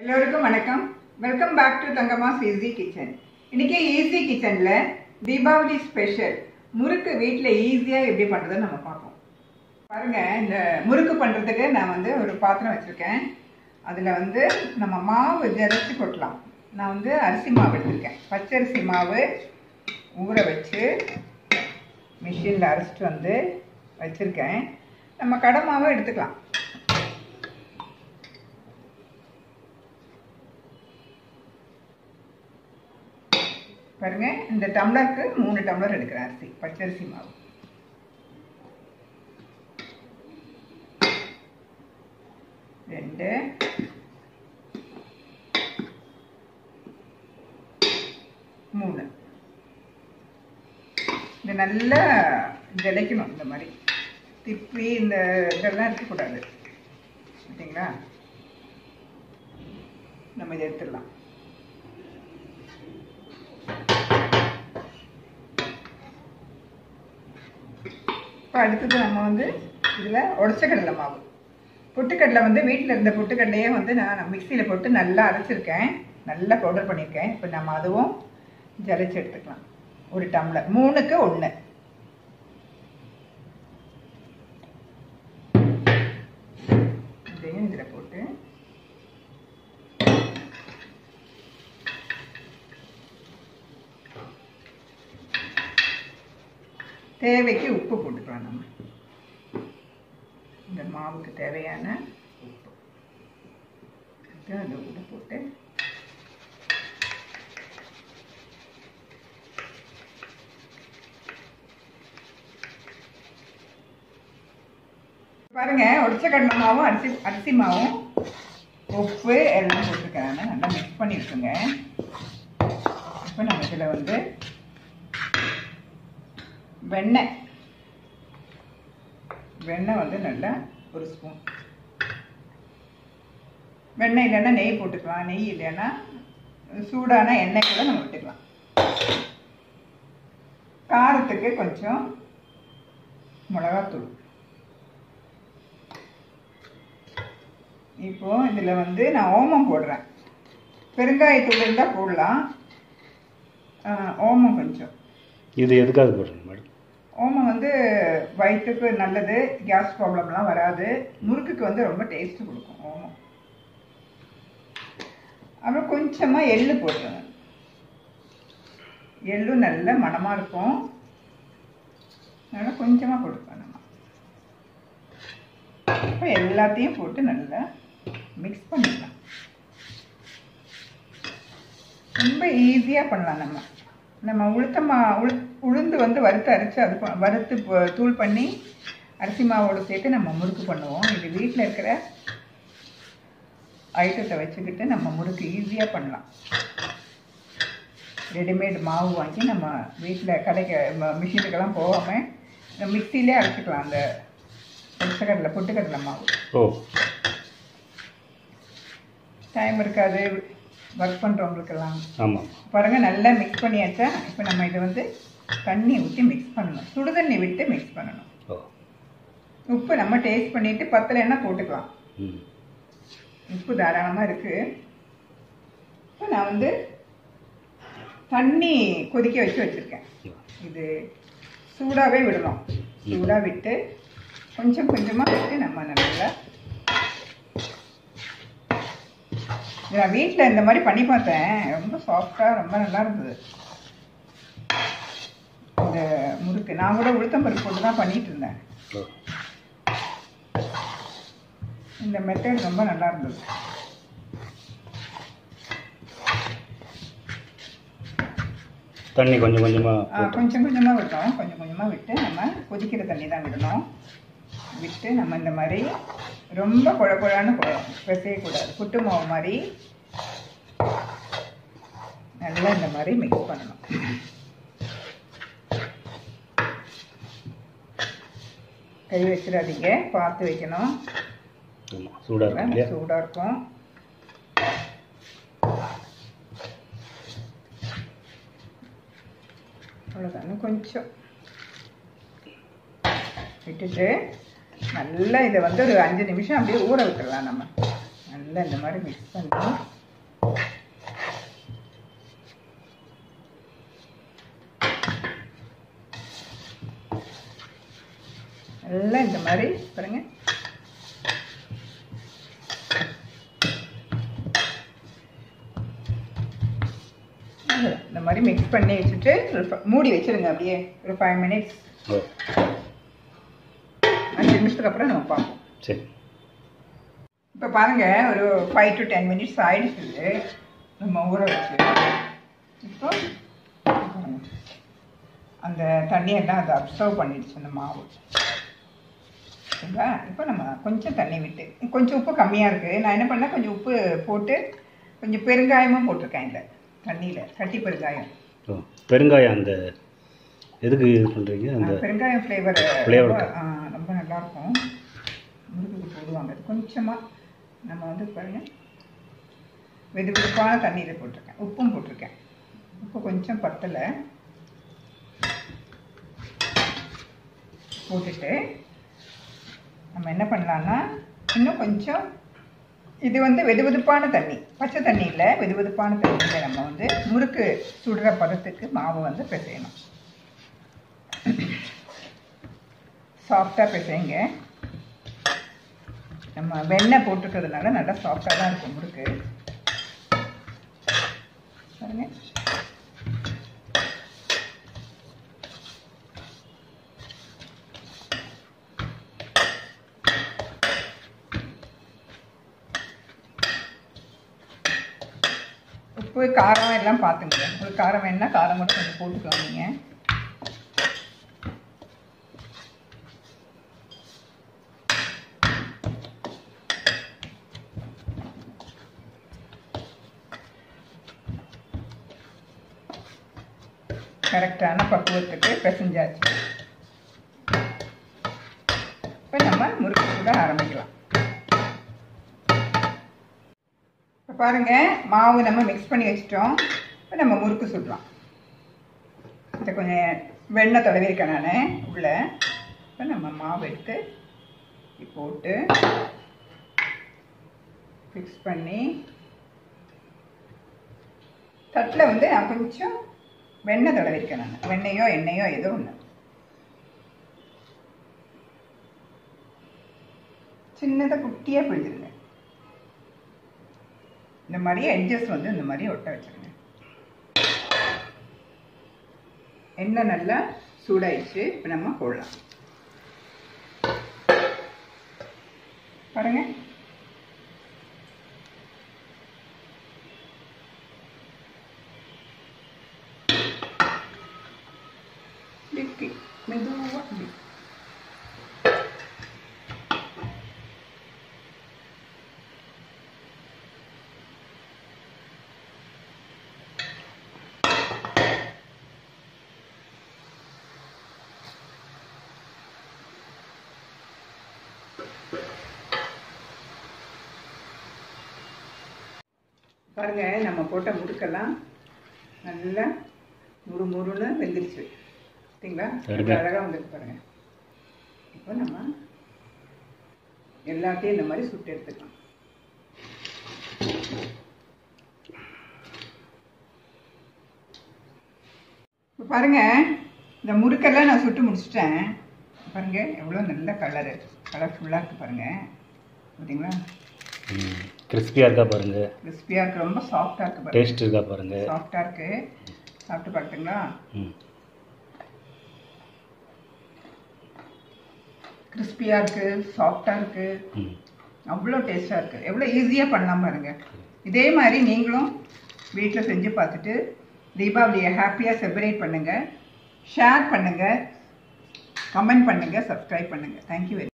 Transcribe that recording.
எல்லோருக்கும் வணக்கம் welcome back to Thangama's easy kitchen இன்னைக்கு ஈஸி கிச்சன்ல தீபாவளி ஸ்பெஷல் முறுக்கு வீட்டில் ஈஸியாக எப்படி பண்ணுறதுன்னு நம்ம பார்ப்போம் பாருங்க இந்த முறுக்கு பண்ணுறதுக்கு நான் வந்து ஒரு பாத்திரம் வச்சுருக்கேன் அதில் வந்து நம்ம மாவு ஜரைச்சி கொட்டலாம் நான் வந்து அரிசி மாவு எடுத்திருக்கேன் பச்சரிசி மாவு ஊற வச்சு மிஷினில் அரைச்சிட்டு வந்து வச்சுருக்கேன் நம்ம கடை மாவை எடுத்துக்கலாம் பாருங்க இந்த டம்ளருக்கு மூணு டம்ளர் எடுக்கிறேன் அரிசி பச்சரிசி மாவு ரெண்டு மூணு இது நல்லா ஜலைக்கணும் இந்த மாதிரி திப்பி இந்த இதெல்லாம் இருக்கக்கூடாது பார்த்தீங்களா நம்ம இதை எடுத்துடலாம் இப்போ அடுத்தது நம்ம வந்து இதில் உடச்ச கடலை மாவு பொட்டுக்கடலை வந்து வீட்டில் இருந்த பொட்டுக்கடலையே வந்து நான் மிக்சியில் போட்டு நல்லா அரைச்சிருக்கேன் நல்லா பவுடர் பண்ணியிருக்கேன் இப்போ நம்ம அதுவும் ஜலிச்சு எடுத்துக்கலாம் ஒரு டம்ளர் மூணுக்கு ஒன்று இதையும் இதில் போட்டு தேவைக்கு உப்பு போட்டுக்கலாம் நம்ம இந்த மாவுக்கு தேவையான உப்பு இது அது உள்ள போட்டு பாருங்க உடச்ச கடலை மாவும் அரிசி அரிசி மாவும் உப்பு எல்லாம் போட்டிருக்கேன் நான். நல்லா மிக்ஸ் பண்ணி வச்சுங்க இப்போ நம்ம இதில் வந்து வெண்ணெய் வெண்ணெய் வந்து நல்லா ஒரு ஸ்பூன் வெண்ணெய் இல்லைன்னா நெய் போட்டுக்கலாம் நெய் இல்லைன்னா சூடான எண்ணெய் கூட நம்ம விட்டுக்கலாம் காரத்துக்கு கொஞ்சம் மிளகாத்தூள் இப்போ இதில் வந்து நான் ஓமம் போடுறேன் பெருங்காயத்தூள் இருந்தால் போடலாம் ஆஹ் ஓமம் கொஞ்சம் இது எதுக்காக போடுறீங்க மேடம் ஓமம் வந்து வயிற்றுக்கு நல்லது கேஸ் ப்ராப்ளம்லாம் வராது முறுக்குக்கு வந்து ரொம்ப டேஸ்ட் கொடுக்கும் ஓமம் அப்புறம் கொஞ்சமாக எள்ளு போட்டுருங்க எள்ளும் நல்ல மணமாக இருக்கும் அதனால் கொஞ்சமாக போட்டுக்கலாம் நம்ம இப்போ எல்லாத்தையும் போட்டு நல்லா மிக்ஸ் பண்ணிக்கலாம் ரொம்ப ஈஸியாக பண்ணலாம் நம்ம நம்ம உளுத்தமா உளு உளுந்து வந்து வறுத்து அரைச்சி அது ப- வறுத்து ப- தூள் பண்ணி அரிசி மாவோடு சேர்த்து நம்ம முறுக்கு பண்ணுவோம் இது வீட்டில் இருக்கிற ஐட்டத்தை வச்சுக்கிட்டு நம்ம முறுக்கு ஈஸியாக பண்ணலாம் ரெடிமேட் மாவு வாங்கி நம்ம வீட்டில் கடைக்கு ம- மிஷினுக்கெல்லாம் போகாமல் இந்த மிக்சிலே அரைச்சிக்கலாம் அந்த பொட்டுக்கடலை பொட்டுக்கடலை மாவு ஓ டைம் இருக்காது ஒர்க் பண்ணுறவங்களுக்கெல்லாம் ஆமாம் பாருங்க நல்லா மிக்ஸ் பண்ணியாச்சா இப்போ நம்ம இதை வந்து தண்ணி ஊற்றி மிக்ஸ் பண்ணணும் சுடுதண்ணி விட்டு மிக்ஸ் பண்ணணும் ஓ உப்பு நம்ம டேஸ்ட் பண்ணிட்டு பத்தலைன்னா போட்டுக்கலாம் ம் உப்பு தாராளமாக இருக்கு இப்போ நான் வந்து தண்ணி கொதிக்க வச்சு வச்சுருக்கேன் இது சூடாகவே விடணும் சூடாக விட்டு கொஞ்சம் கொஞ்சமாக விட்டு நம்ம நல்லா இது நான் வீட்டில் இந்த மாதிரி பண்ணி பார்த்தேன் ரொம்ப சாஃப்டாக ரொம்ப நல்லா இருந்தது இந்த முறுக்கு நான் கூட உளுத்தம்பருப்பு போட்டு தான் பண்ணிட்டு இருந்தேன் ஓ இந்த மெத்தட் ரொம்ப நல்லா இருந்தது தண்ணி கொஞ்சம் ஆ, கொஞ்சமாக கொஞ்சம் கொஞ்சமாக விட்டோம் கொஞ்சம் கொஞ்சமாக விட்டு நம்ம கொதிக்கிற தண்ணி தான் விடணும் விட்டு நம்ம இந்த மாதிரி ரொம்ப குழ குழான்னு பிசையக்கூடாது புட்டு மாவு மாதிரி நல்லா இந்த மாதிரி மிக்ஸ் பண்ணணும் கை வச்சிடாதீங்க பார்த்து வைக்கணும் ஆமாம் சூடாக இருக்கும் இல்லையா சூடாக இருக்கும் அவ்வளோதானே கொஞ்சம் விட்டுட்டு நல்லா இதை வந்து ஒரு அஞ்சு நிமிஷம் அப்படியே ஊற விட்டுறலாம் நம்ம நல்லா இந்த மாதிரி மிக்ஸ் பண்ணி நல்லா இந்த மாதிரி பாருங்க அவ்வளவுதான். இந்த மாதிரி மிக்ஸ் பண்ணி வச்சுட்டு ஒரு ஃப- மூடி வச்சிருங்க அப்படியே ஒரு ஃபைவ் மினிட்ஸ் ஓ அஞ்சு நிமிஷத்துக்கு அப்புறம் நம்ம பார்ப்போம் சரி இப்போ பாருங்க ஒரு ஃபைவ் டு டென் மினிட்ஸ் ஆயிடுச்சு நம்ம ஊற வச்சு இப்போ பாருங்க. அந்த தண்ணியெல்லாம் அதை அப்சர்வ் பண்ணிடுச்சு அந்த மாவு சரிங்களா இப்போ நம்ம கொஞ்சம் தண்ணி விட்டு கொஞ்சம் உப்பு கம்மியாக இருக்குது நான் என்ன பண்ணேன் கொஞ்சம் உப்பு போட்டு கொஞ்சம் பெருங்காயமும் போட்டிருக்கேன் இல்லை தண்ணியில் கட்டி பெருங்காயம் ஓ பெருங்காயம் அந்த எதுக்கு இது பண்ணுறீங்க அந்த ஆ, பெருங்காயம் ஃப்ளேவர் Flavor ரொம்ப ஆ, ரொம்ப நல்லாயிருக்கும் முருகுக்கு போடுவாங்க அது கொஞ்சமாக நம்ம வந்து பாருங்க வெது வெதுப்பான தண்ணியில் போட்டிருக்கேன் உப்பும் போட்டிருக்கேன் உப்பு கொஞ்சம் பத்தலை போட்டுட்டு நம்ம என்ன பண்ணலான்னா இன்னும் கொஞ்சம் இது வந்து வெதுவெதுப்பான தண்ணி பச்சை தண்ணி இல்லை வெதுவெதுப்பான தண்ணியில் நம்ம வந்து முறுக்கு சுடுற பதத்துக்கு மாவு வந்து பிசையணும் சாஃப்டாக பிசைங்க நம்ம வெண்ணெய் போட்டுக்கிறதுனால நல்லா சாஃப்டாக தான் இருக்கும் முறுக்கு பாருங்க உப்பு காரம் எல்லாம் பார்த்துங்க உங்களுக்கு காரம் வேணுன்னா காரம் மட்டும் கொஞ்சம் போட்டுக்கலாம் நீங்கள் கரெக்டான பக்குவத்துக்கு பிசைஞ்சாச்சு இப்போ நம்ம முறுக்கு சுட ஆரம்பிக்கலாம் இப்போ பாருங்க மாவு நம்ம மிக்ஸ் பண்ணி வச்சிட்டோம் இப்போ நம்ம முறுக்கு சுடலாம் இதை கொஞ்சம் வெண்ணெய் தடவிருக்கேன் நான் உள்ள இப்போ நம்ம மாவு எடுத்து இப்படி போட்டு ஃபிக்ஸ் பண்ணி தட்டில் வந்து நான் கொஞ்சம் வெண்ணெய் தடவிருக்கேன் நான் வெண்ணெயோ எண்ணெயோ ஏதோ ஒன்று சின்னதாக குட்டியாக பிழிஞ்சிருங்க இந்த மாதிரி எட்ஜஸ் வந்து இந்த மாதிரி ஒட்ட வச்சிருங்க எண்ணெய் நல்லா சூடாயிடுச்சு இப்போ நம்ம போடலாம் பாருங்க இப்படி மெதுவா இப்படி பாருங்க நம்ம போட்ட முறுக்கெல்லாம் நல்லா முறு முறுன்னு வெந்துருச்சு பார்த்தீங்களா அருமை. அழகாக வந்துருக்கு பாருங்க இப்போ நம்ம எல்லாத்தையும் இந்த மாதிரி சுட்டு எடுத்துக்கலாம் இப்போ பாருங்க இந்த முறுக்கெல்லாம் நான் சுட்டு முடிச்சிட்டேன் பாருங்க எவ்வளோ நல்ல கலரு கலர்ஃபுல்லாக இருக்கு பாருங்க பார்த்தீங்களா கிறிஸ்பியாக இருக்கா பாருங்க கிறிஸ்பியாக இருக்கு ரொம்ப சாஃப்டாக இருக்கு பாருங்க டேஸ்ட் இருக்கா பாருங்க சாஃப்டாக இருக்கு சாப்பிட்டு பார்த்துங்களா ம் கிறிஸ்பியாக இருக்கு சாஃப்டாக இருக்கு ம் அவ்வளோ டேஸ்ட்டாக இருக்கு எவ்வளோ ஈஸியாக பண்ணலாம் பாருங்க இதே மாதிரி நீங்களும் வீட்டில் செஞ்சு பார்த்துட்டு தீபாவளியை ஹாப்பியாக செலிப்ரேட் பண்ணுங்க ஷேர் பண்ணுங்க கமெண்ட் பண்ணுங்க சப்ஸ்கிரைப் பண்ணுங்க தேங்க்யூ வெரி